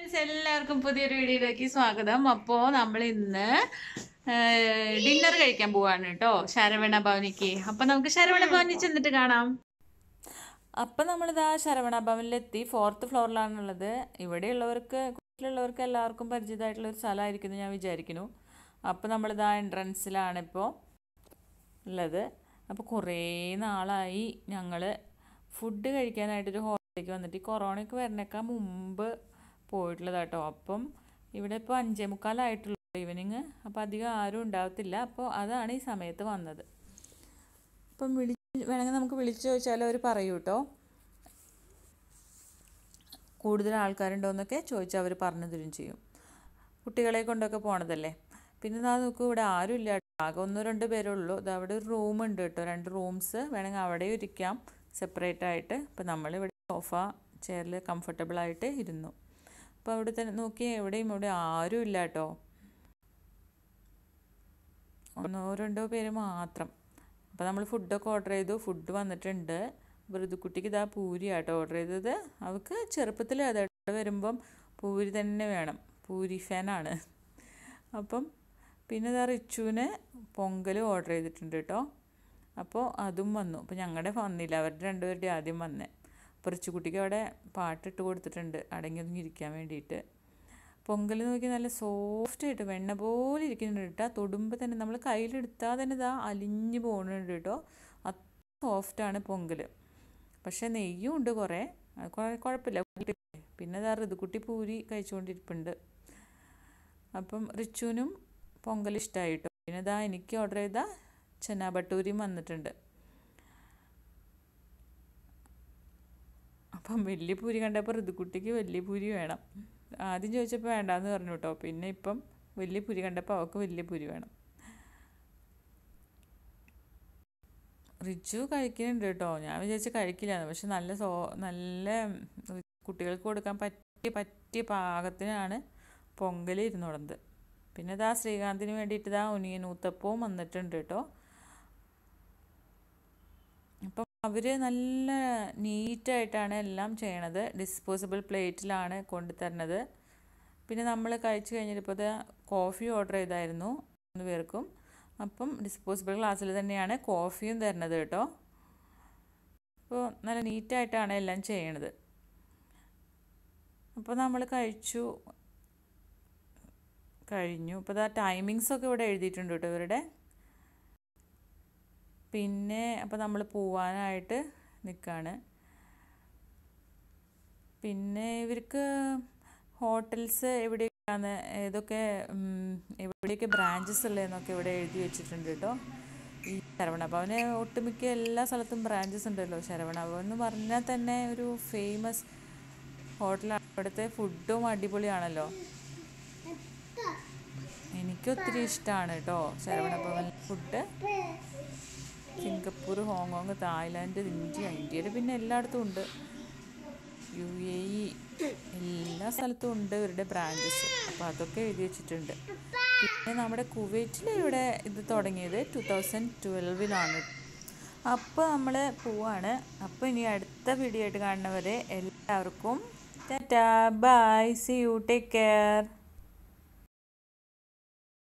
Friends എല്ലാവർക്കും പുതിയൊരു വീഡിയോയിലേക്ക് സ്വാഗതം അപ്പോൾ നമ്മൾ ഇന്ന് ഡിന്നർ കഴിക്കാൻ പോവാണ് കേട്ടോ ശരവണ ഭവനിക്ക് അപ്പോൾ നമുക്ക് ശരവണ ഭവനിൽ ചെന്നിട്ട് കാണാം അപ്പം നമ്മളിതാ ശരവണ ഭവനിലെത്തി ഫോർത്ത് ഫ്ലോറിലാണുള്ളത് ഇവിടെയുള്ളവർക്ക് വീട്ടിലുള്ളവർക്ക് എല്ലാവർക്കും പരിചിതമായിട്ടുള്ള ഒരു സ്ഥലമായിരിക്കും എന്ന് ഞാൻ വിചാരിക്കുന്നു അപ്പോൾ നമ്മളിതാ എൻട്രൻസിലാണ് ഇപ്പോൾ ഉള്ളത് അപ്പോൾ കുറേ നാളായി ഞങ്ങൾ ഫുഡ് കഴിക്കാനായിട്ടൊരു ഹോട്ടലിലേക്ക് വന്നിട്ട് ഈ കൊറോണയ്ക്ക് വരണേക്കാൾ മുമ്പ് പോയിട്ടുള്ളത് കേട്ടോ അപ്പം ഇവിടെ ഇപ്പോൾ അഞ്ചേ മുക്കാലായിട്ടുള്ളൂ ഈവനിങ് അപ്പോൾ അധികം ആരും ഉണ്ടാവത്തില്ല അപ്പോൾ അതാണ് ഈ സമയത്ത് വന്നത് അപ്പം വിളി വേണമെങ്കിൽ നമുക്ക് വിളിച്ചു ചോദിച്ചാൽ അവർ പറയൂ കേട്ടോ കൂടുതൽ ആൾക്കാരുണ്ടോയെന്നൊക്കെ ചോദിച്ചാൽ അവർ പറഞ്ഞു തരും ചെയ്യും കുട്ടികളെ കൊണ്ടൊക്കെ പോണതല്ലേ പിന്നെ ഇതാ നോക്കൂ ഇവിടെ ആരും ഇല്ല കേട്ടോ. ആകെ ഒന്നോ രണ്ടോ പേരേ ഉള്ളൂ ഇത് അവിടെ ഒരു റൂം ഉണ്ട് കേട്ടോ രണ്ട് റൂംസ് വേണമെങ്കിൽ അവിടെ ഇരിക്കാം സെപ്പറേറ്റ് ആയിട്ട് ഇപ്പം നമ്മളിവിടെ സോഫ ചെയറിൽ കംഫർട്ടബിൾ ആയിട്ട് ഇരുന്നു അപ്പോൾ അവിടെ തന്നെ നോക്കി എവിടെയും ഇവിടെ ആരും ഇല്ല കേട്ടോ ഒന്നോ രണ്ടോ പേര് മാത്രം അപ്പോൾ നമ്മൾ ഫുഡൊക്കെ ഓർഡർ ചെയ്തു ഫുഡ് വന്നിട്ടുണ്ട് മൃദുക്കുട്ടിക്ക് ഇതാ പൂരി ആട്ടോ ഓർഡർ ചെയ്തത് അവൾക്ക് ചെറുപ്പത്തിൽ അതവിടെ വരുമ്പം പൂരി തന്നെ വേണം പൂരി ഫാനാണ് അപ്പം പിന്നെ ഇതാ റിച്ചുവിന് പൊങ്കൽ ഓർഡർ ചെയ്തിട്ടുണ്ട് കേട്ടോ അപ്പോൾ അതും വന്നു അപ്പോൾ ഞങ്ങളുടെ വന്നില്ല അവരുടെ രണ്ടുപേരുടെ ആദ്യം വന്നേ അപ്പോൾ റിച്ചുകുട്ടിക്ക് അവിടെ പാട്ടിട്ട് കൊടുത്തിട്ടുണ്ട് അടങ്ങി ഒതുങ്ങി ഇരിക്കാൻ വേണ്ടിയിട്ട് പൊങ്കൽ നോക്കി നല്ല സോഫ്റ്റ് ആയിട്ട് വെണ്ണ പോലെ ഇരിക്കുന്നുണ്ട് കേട്ടോ തൊടുമ്പോൾ തന്നെ നമ്മൾ കയ്യിലെടുത്താൽ തന്നെ ഇതാ അലിഞ്ഞു പോകുന്നുണ്ട് കേട്ടോ അത്ര സോഫ്റ്റാണ് പൊങ്കൽ പക്ഷേ നെയ്യും ഉണ്ട് കുറേ അത് കുഴ- കുഴപ്പമില്ല പിന്നെ ഇതാ ഋതുക്കുട്ടി പൂരി കഴിച്ചുകൊണ്ടിരിപ്പുണ്ട് അപ്പം റിച്ചുവിനും പൊങ്കൽ ഇഷ്ടമായി കേട്ടോ പിന്നെ ഇതാ എനിക്ക് ഓർഡർ ചെയ്ത ചെന്ന ബട്ടൂരിയും വന്നിട്ടുണ്ട് അപ്പം വലിയ പൂരി കണ്ടപ്പോൾ ഋതുക്കുട്ടിക്ക് വലിയ പൂരി വേണം ആദ്യം ചോദിച്ചപ്പോൾ വേണ്ടാന്ന് പറഞ്ഞു കേട്ടോ പിന്നെ ഇപ്പം വലിയ പൂരി കണ്ടപ്പോൾ അവൾക്ക് വലിയ പൂരി വേണം റിച്ചു കഴിക്കുന്നുണ്ട് കേട്ടോ ഞാൻ വിചാരിച്ച് കഴിക്കില്ലാന്ന് പക്ഷെ നല്ല സോ നല്ല കുട്ടികൾക്ക് കൊടുക്കാൻ പറ്റിയ പറ്റിയ പാകത്തിനാണ് പൊങ്കൽ ഇരുന്നുള്ളത് പിന്നെ ഇതാ ശ്രീകാന്തിന് വേണ്ടിയിട്ട് ഇതാ ഒനിയൻ ഊത്തപ്പവും വന്നിട്ടുണ്ട് കേട്ടോ അപ്പം അവർ നല്ല നീറ്റായിട്ടാണ് എല്ലാം ചെയ്യണത് ഡിസ്പോസിബിൾ പ്ലേറ്റിലാണ് കൊണ്ടുതരുന്നത് പിന്നെ നമ്മൾ കഴിച്ചു കഴിഞ്ഞിട്ടിപ്പോൾ ഇത് കോഫി ഓർഡർ ചെയ്തായിരുന്നു മൂന്ന് പേർക്കും അപ്പം ഡിസ്പോസിബിൾ ഗ്ലാസ്സിൽ തന്നെയാണ് കോഫിയും തരുന്നത് കേട്ടോ അപ്പോൾ നല്ല നീറ്റായിട്ടാണ് എല്ലാം ചെയ്യണത് അപ്പോൾ നമ്മൾ കഴിച്ചു കഴിഞ്ഞു ഇപ്പോൾ ഇതാ ടൈമിങ്സ് ഒക്കെ ഇവിടെ എഴുതിയിട്ടുണ്ട് കേട്ടോ ഇവരുടെ പിന്നെ അപ്പോൾ നമ്മൾ പോവാനായിട്ട് നിൽക്കുകയാണ് പിന്നെ ഇവർക്ക് ഹോട്ടൽസ് എവിടെയൊക്കെയാണ് ഏതൊക്കെ ഉം, എവിടെയൊക്കെ ബ്രാഞ്ചസ് ഉള്ളതെന്നൊക്കെ ഇവിടെ എഴുതി വെച്ചിട്ടുണ്ട് കേട്ടോ ഈ ശരവണഭവന് ഒട്ടുമിക്ക എല്ലാ സ്ഥലത്തും ബ്രാഞ്ചസ് ഉണ്ടല്ലോ ശരവണഭവൻ എന്ന് പറഞ്ഞാൽ തന്നെ ഒരു ഫേമസ് ഹോട്ടലാണ് അവിടുത്തെ ഫുഡും അടിപൊളിയാണല്ലോ എനിക്കൊത്തിരി ഇഷ്ടമാണ് കേട്ടോ Saravana Bhavan food Singapore Hong Kong Thailand India ഇന്ത്യയിൽ പിന്നെ എല്ലായിടത്തും ഉണ്ട് യു എ ഇ എല്ലാ സ്ഥലത്തും ഉണ്ട് ഇവരുടെ ബ്രാഞ്ചസ് അപ്പോൾ അതൊക്കെ എഴുതി വെച്ചിട്ടുണ്ട് പിന്നെ നമ്മുടെ കുവൈറ്റിൽ ഇവിടെ ഇത് തുടങ്ങിയത് ടു തൗസൻഡ് ട്വൽവിലാണ് അപ്പോൾ നമ്മൾ പോവാണ് അപ്പോൾ ഇനി അടുത്ത വീഡിയോ ആയിട്ട് കാണുന്നവരെ എല്ലാവർക്കും tata bye see you take care